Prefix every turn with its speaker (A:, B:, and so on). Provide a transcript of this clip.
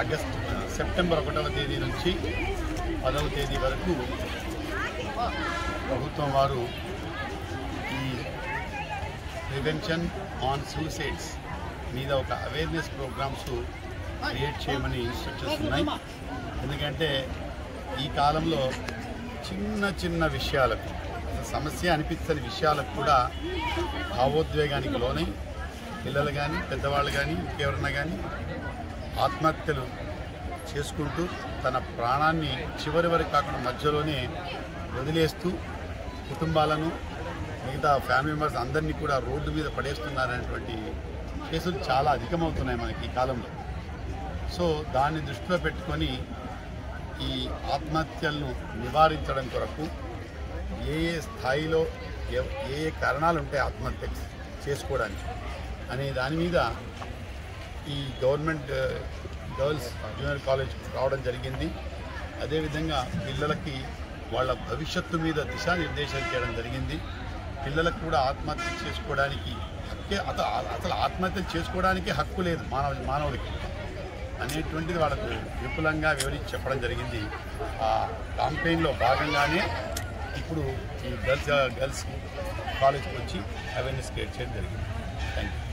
A: August September ఒకటవ తేదీ నుంచి పదవ తేదీ వరకు ప్రభుత్వం వారు ఈ ప్రివెన్షన్ ఆన్ సూసైడ్స్ మీద ఒక అవేర్నెస్ ప్రోగ్రామ్స్ క్రియేట్ చేయమని ఇన్స్ట్రక్షన్స్ ఉన్నాయి ఎందుకంటే ఈ కాలంలో చిన్న చిన్న విషయాలకు అసలు సమస్య అనిపించని విషయాలకు కూడా భావోద్వేగానికి లోనై పిల్లలు కానీ పెద్దవాళ్ళు కానీ ఇంకెవరన్నా కానీ ఆత్మహత్యలు చేసుకుంటూ తన ప్రాణాన్ని చివరి వరకు కాకుండా మధ్యలోనే వదిలేస్తూ కుటుంబాలను మిగతా ఫ్యామిలీ మెంబర్స్ అందరినీ కూడా రోడ్డు మీద పడేస్తున్నారనేటువంటి కేసులు చాలా అధికమవుతున్నాయి మనకి ఈ కాలంలో సో దాన్ని దృష్టిలో పెట్టుకొని ఈ ఆత్మహత్యలను నివారించడం కొరకు ఏ ఏ స్థాయిలో ఎవ- ఏ ఏ కారణాలు ఉంటాయి ఆత్మహత్య చేసుకోవడానికి అనే దాని మీద ఈ గవర్నమెంట్ ఆ, గర్ల్స్ జూనియర్ కాలేజ్ రావడం జరిగింది అదేవిధంగా పిల్లలకి వాళ్ళ భవిష్యత్తు మీద దిశానిర్దేశం చేయడం జరిగింది పిల్లలకు కూడా ఆత్మహత్య చేసుకోవడానికి హక్కే అత- అసలు ఆత్మహత్య చేసుకోవడానికి హక్కు లేదు మానవ మానవుడికి అనేటువంటిది వాళ్ళకు విపులంగా వివరించి చెప్పడం జరిగింది ఆ కాంపెయిన్లో భాగంగానే ఇప్పుడు ఈ గర్ల్స్ గర్ల్స్ కాలేజ్కి వచ్చి అవేర్నెస్ క్రియేట్ చేయడం జరిగింది థ్యాంక్ యూ